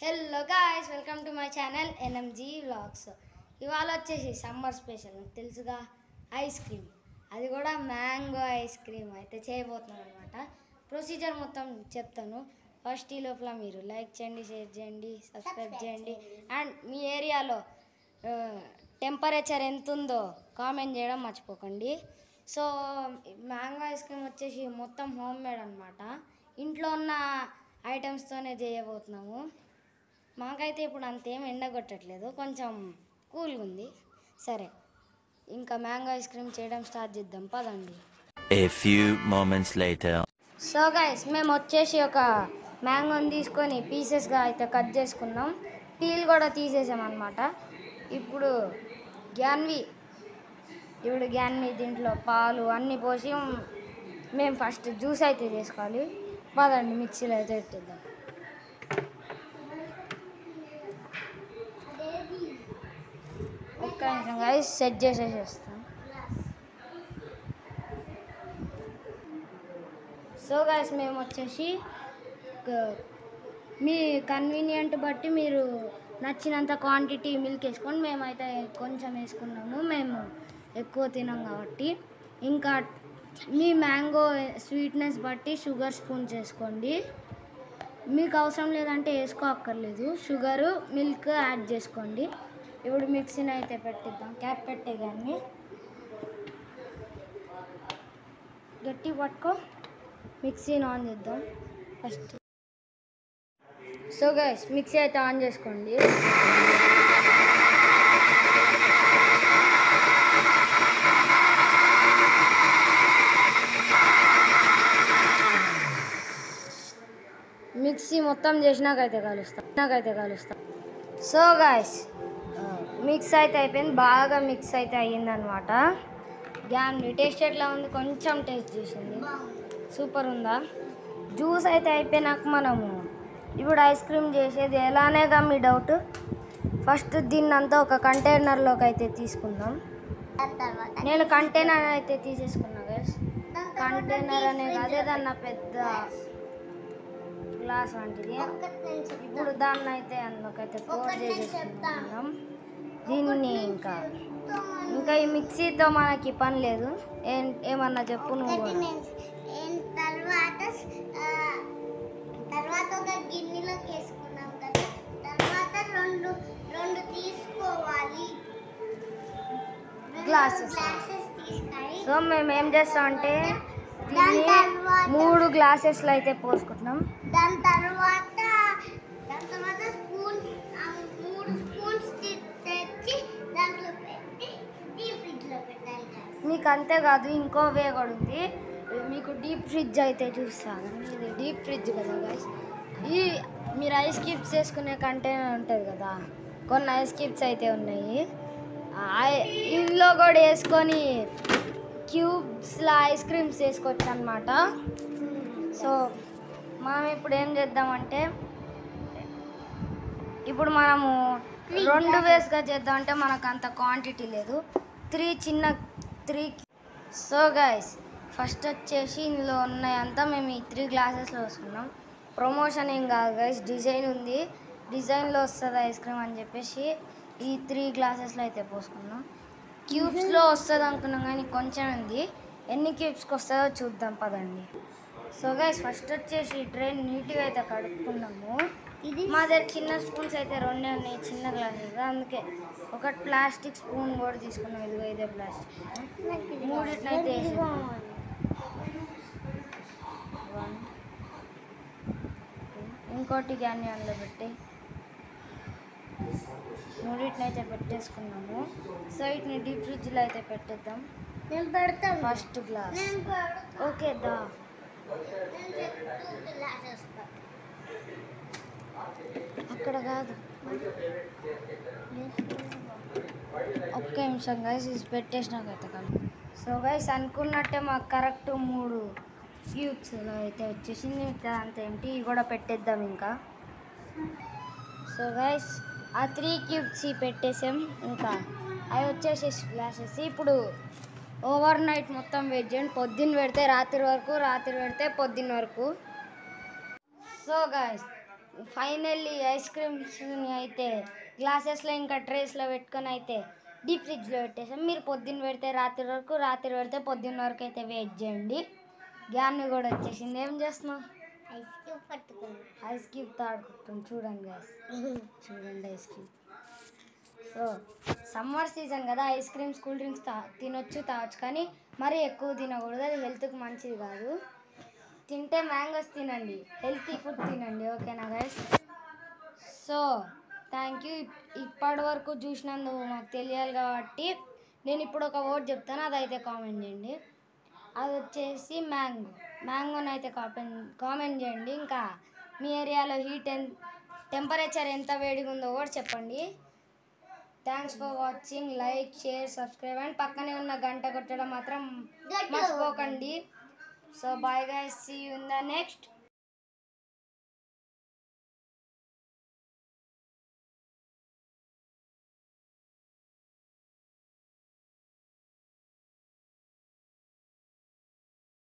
Hello guys welcome to my channel N M G vlogs ఇవాళ వచ్చేసి summer special మీకు తెలుసుగా ఐస్ క్రీమ్ అది కూడా మ్యాంగో ఐస్ క్రీమ్ అయితే చేయబోతున్నాను అనమాట ప్రొసీజర్ మొత్తం చెప్తాను ఫస్ట్ ఈ లోపల మీరు లైక్ చేయండి షేర్ చేయండి సబ్స్క్రైబ్ చేయండి అండ్ మీ ఏరియాలో టెంపరేచర్ ఎంత ఉందో కామెంట్ చేయడం మర్చిపోకండి సో మ్యాంగో ఐస్ క్రీమ్ వచ్చేసి మొత్తం హోమ్ మేడ్ అనమాట ఇంట్లో ఉన్న ఐటమ్స్తోనే చేయబోతున్నాము మాకైతే ఇప్పుడు అంతేం ఎండ కొట్టట్లేదు కొంచెం కూల్గా ఉంది సరే ఇంకా మ్యాంగో ఐస్ క్రీమ్ చేయడం స్టార్ట్ చేద్దాం పదండి A few moments later. So guys మేము వచ్చేసి ఒక మ్యాంగోని తీసుకొని పీసెస్గా అయితే కట్ చేసుకున్నాం పీల్ కూడా తీసేసాం అనమాట ఇప్పుడు గ్యాన్వి ఇప్పుడు గ్యాన్వి దీంట్లో పాలు అన్నీ పోసి మేము ఫస్ట్ జ్యూస్ అయితే చేసుకోవాలి పదండి మిక్సీలో అయితే పెట్టేద్దాం ఒక్క నిమిషం గైస్ సెట్ చేసేసేస్తాం సో గైస్ మేము వచ్చేసి క- మీ కన్వీనియంట్ బట్టి మీరు నచ్చినంత క్వాంటిటీ మిల్క్ వేసుకొని మేమైతే కొంచెం వేసుకున్నాము మేము ఎక్కువ తినాం కాబట్టి ఇంకా మీ మ్యాంగో స్వీట్నెస్ బట్టి షుగర్ స్పూన్ చేసుకోండి మీకు అవసరం లేదంటే వేసుకోక్కర్లేదు షుగరు మిల్క్ యాడ్ చేసుకోండి ఇప్పుడు మిక్సీని అయితే పెట్టిద్దాం క్యాప్ పెట్టే కానీ గట్టి పట్టుకో మిక్సీని ఆన్ చేద్దాం ఫస్ట్ సో గైస్ మిక్సీ అయితే ఆన్ చేసుకోండి మిక్సీ మొత్తం చేసినాకైతే కలుస్తాం నాకైతే కలుస్తాం సో గాయస్ మిక్స్ అయితే అయిపోయింది బాగా మిక్స్ అయితే అయ్యిందనమాట గ్యాన్ టేస్ట్ ఎట్లా ఉంది కొంచెం టేస్ట్ చేసింది సూపర్ ఉందా జ్యూస్ అయితే అయిపోయినాక మనము ఇప్పుడు ఐస్ క్రీమ్ చేసేది ఎలానేగా మీ డౌట్ ఫస్ట్ దీన్నంతా ఒక కంటైనర్లోకి అయితే తీసుకుందాం నేను కంటైనర్ అయితే తీసేసుకున్నా గైస్ కంటైనర్ అనే కాదు ఏదన్నా పెద్ద గ్లాస్ వంటిది ఇప్పుడు దాన్ని అయితే అందులోకైతే పోర్ చేసేసుకుందాం దీన్ని ఇంకా ఇంకా ఈ మిక్సీతో మనకి పని లేదు ఏం ఏమన్నా చెప్పు నువ్వు కూడా. తర్వాత ఆ, తర్వాత ఒక గిన్నెలోకి వేసుకున్నాం కదా తర్వాత రెండు రెండు తీసుకోవాలి రెండు Glasses. గ్లాసెస్ తీసుకొని సో మేము ఏం చేస్తామంటే దాని దీన్ని తర్వాత మూడు గ్లాసెస్లో అయితే పోసుకుంటున్నాం దాని తర్వాత దాని తర్వాత స్పూన్ ఆ మూడు స్పూన్స్ తెచ్చి దాంట్లో పెట్టి డీప్ ఫ్రిడ్జ్ లో పెట్టాలి guys. మీకు అంతేకాదు ఇంకో వే కూడా ఉంది మీకు డీప్ ఫ్రిడ్జ్ అయితే చూస్తాను ఇది డీప్ ఫ్రిడ్జ్ కదా guys. ఈ మీరు ఐస్ క్యూబ్స్ వేసుకునే కంటైనర్ ఉంటుంది కదా కొన్ని ఐస్ క్యూబ్స్ అయితే ఉన్నాయి ఆ ఐ- ఇందులో కూడా వేసుకొని క్యూబ్స్లో ఐస్ క్రీమ్స్ వేసుకోవచ్చు అనమాట సో మనం ఇప్పుడు ఏం చేద్దామంటే ఇప్పుడు మనము రెండు వేస్గా చేద్దామంటే మనకు అంత క్వాంటిటీ లేదు త్రీ చిన్న త్రీ సో గైస్ ఫస్ట్ వచ్చేసి ఇందులో ఉన్నాయంతా మేము ఈ త్రీ గ్లాసెస్లో వస్తున్నాం ప్రమోషన్ ఏం కాదు గైస్ డిజైన్ ఉంది డిజైన్లో వస్తుంది ఐస్ క్రీమ్ అని చెప్పేసి ఈ త్రీ గ్లాసెస్లో అయితే పోసుకున్నాం క్యూబ్స్లో వస్తుంది అనుకున్నాం కానీ కొంచెం ఉంది ఎన్ని క్యూబ్స్కి వస్తుందో చూద్దాం పదండి సో గైస్ ఫస్ట్ వచ్చేసి ట్రైన్ నీట్గా అయితే కడుక్కున్నాము ఇది మా దగ్గర చిన్న స్పూన్స్ అయితే రెండే ఉన్నాయి చిన్న గ్లాసెస్ అందుకే ఒక ప్లాస్టిక్ స్పూన్ కూడా తీసుకున్నాం ఇదిగో ఇదే ప్లాస్టిక్ మూడిట్లయితే ఇది వేసేద్దాం. బాగుంది. One, two. ఇంకోటి క్యాన్యాన్లో పెట్టి మూడింటినైతే పెట్టేసుకున్నాము సో వీటిని డీప్ ఫ్రిడ్జ్లో అయితే పెట్టేద్దాం నేను పెడతాను ఫస్ట్ గ్లాస్ నేను పెడతాను ఓకే దా నేను చెప్తూ గ్లాసెస్ అక్కడ కాదు ఒక్క నిమిషం గైస్ ఇది పెట్టేసినాకైతే కాదు సో గైస్ అనుకున్నట్టే మాకు కరెక్ట్ మూడు క్యూబ్స్ అయితే వచ్చేసింది మిగతా అంత ఏంటి ఇవి కూడా పెట్టేద్దాం ఇంకా సో గైస్ ఆ త్రీ క్యూబ్స్ పెట్టేసాం ఇంకా అవి వచ్చేసి గ్లాసెస్ ఇప్పుడు ఓవర్ నైట్ మొత్తం వెయిట్ చేయండి పొద్దున్న పెడితే రాత్రి వరకు రాత్రి పెడితే పొద్దున్న వరకు సో గాయస్ ఫైనల్లీ ఐస్ క్రీమ్స్ని అయితే గ్లాసెస్లో ఇంకా ట్రేస్లో పెట్టుకొని అయితే డీప్ ఫ్రిడ్జ్లో పెట్టేసాం మీరు పొద్దున్న పెడితే రాత్రి వరకు రాత్రి పెడితే పొద్దున్న వరకు అయితే వెయిట్ చేయండి గ్యాన్ని కూడా వచ్చేసింది ఏం చేస్తున్నావు ఐస్ క్యూబ్ పట్టుకున్నా ఐస్ క్యూబ్ తాడుకుంటాం చూడండి guys. చూడండి ice cream so summer season కదా ఐస్ క్రీమ్స్ కూల్ డ్రింక్స్ తా తినొచ్చు తాగొచ్చు కానీ మరీ ఎక్కువ తినకూడదు అది హెల్త్కి మంచిది కాదు తింటే మ్యాంగోస్ తినండి హెల్తీ ఫుడ్ తినండి ఓకేనా గైస్ సో థ్యాంక్ యూ ఇప్పటి వరకు చూసినందుకు మాకు తెలియాలి కాబట్టి నేను ఇప్పుడు ఒక వర్డ్ చెప్తాను అదైతే కామెంట్ చేయండి అది వచ్చేసి మ్యాంగో మ్యాంగోని అయితే కామెంట్ కామెంట్ చేయండి ఇంకా మీ ఏరియాలో హీట్ ఎన్ టెంపరేచర్ ఎంత వేడిగా ఉందో కూడా చెప్పండి thanks for watching like share subscribe and పక్కనే ఉన్న గంట కొట్టడం మాత్రం మర్చిపోకండి so bye guys see you in the next